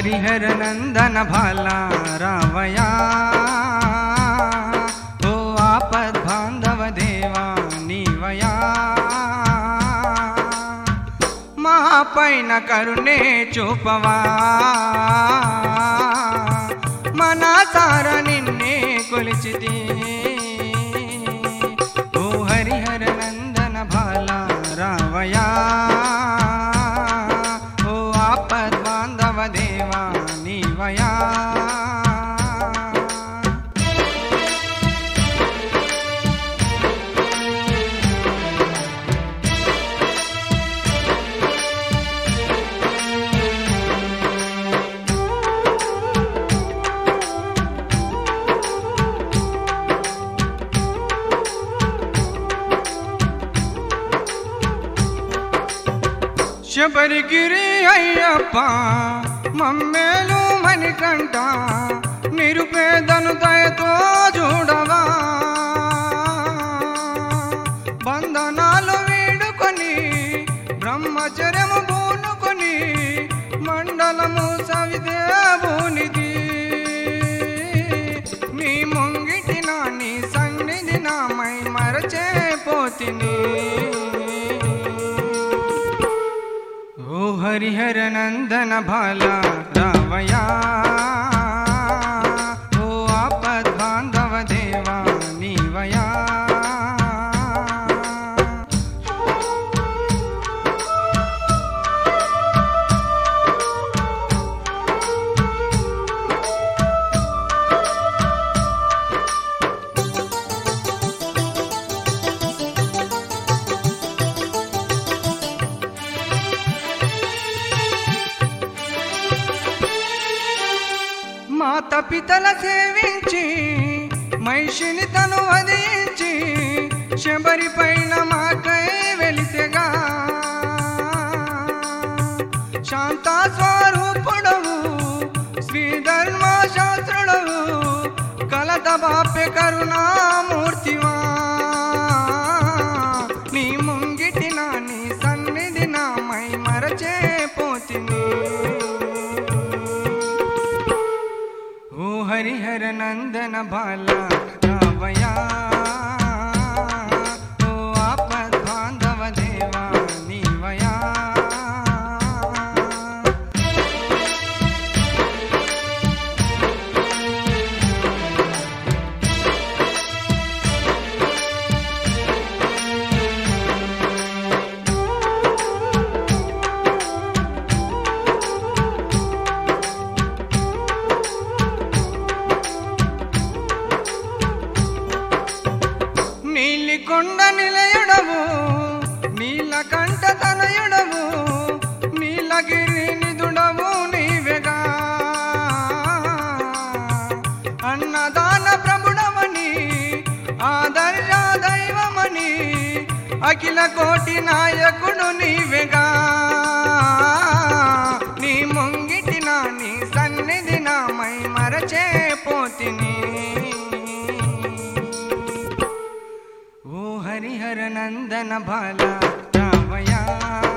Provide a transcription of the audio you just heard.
హరిహర నందన భాల రావయా ఓ ఆపద్ బాంధవ దేవా నీవయా మా పైన కరుణే చూపవా మన సార నిన్నే కొలిచితి ఓ హరిహర నందన భాల రావయా ఓ ఆపద్ బాంధవ దేవా నీవయా శబరిగిరి అయ్యప్ప మమ్మేలు మణికంట నిరుపేదను దయతో చూడవా బంధనాలు వీడుకొని బ్రహ్మచర్యము పూనుకొని మండలము సవిదేవునిది నీ ముంగిటి నా నీ సన్నిధి నామై మరచే పోతిని ఓ హరిహర నందన భాల రావయా ఓ ఆపద్ బాంధవ దేవా నీవయా మాత పితల సేవించి మహిషిని తను వధించి శబరి పైన మాకై వెలిసెగా శాంతా స్వరూపుడవు శ్రీ ధర్మ శాస్త్రుడవు కలత బాప్య కరుణామూర్తివా నీ ముంగిటి నా నీ సన్నిధి నామై మరచే పోతిని ఓ హరిహర నందన బాల రావయా ఓ ఆపద్ బాంధవ దేవా నీవయా నీలి కొండ నిలయుడవు నీలకంఠ తనయుడవు నీలగిరి నిదుడవు నీవెగా అన్నదాన ప్రభుడవని ఆదర్శ దైవమని అఖిల కోటి నాయకుడు నీవెగా నీ ముంగిటి నా నీ సన్నిధి నామై మరచే పోతిని ఓ హరిహర నందన బాల రావయా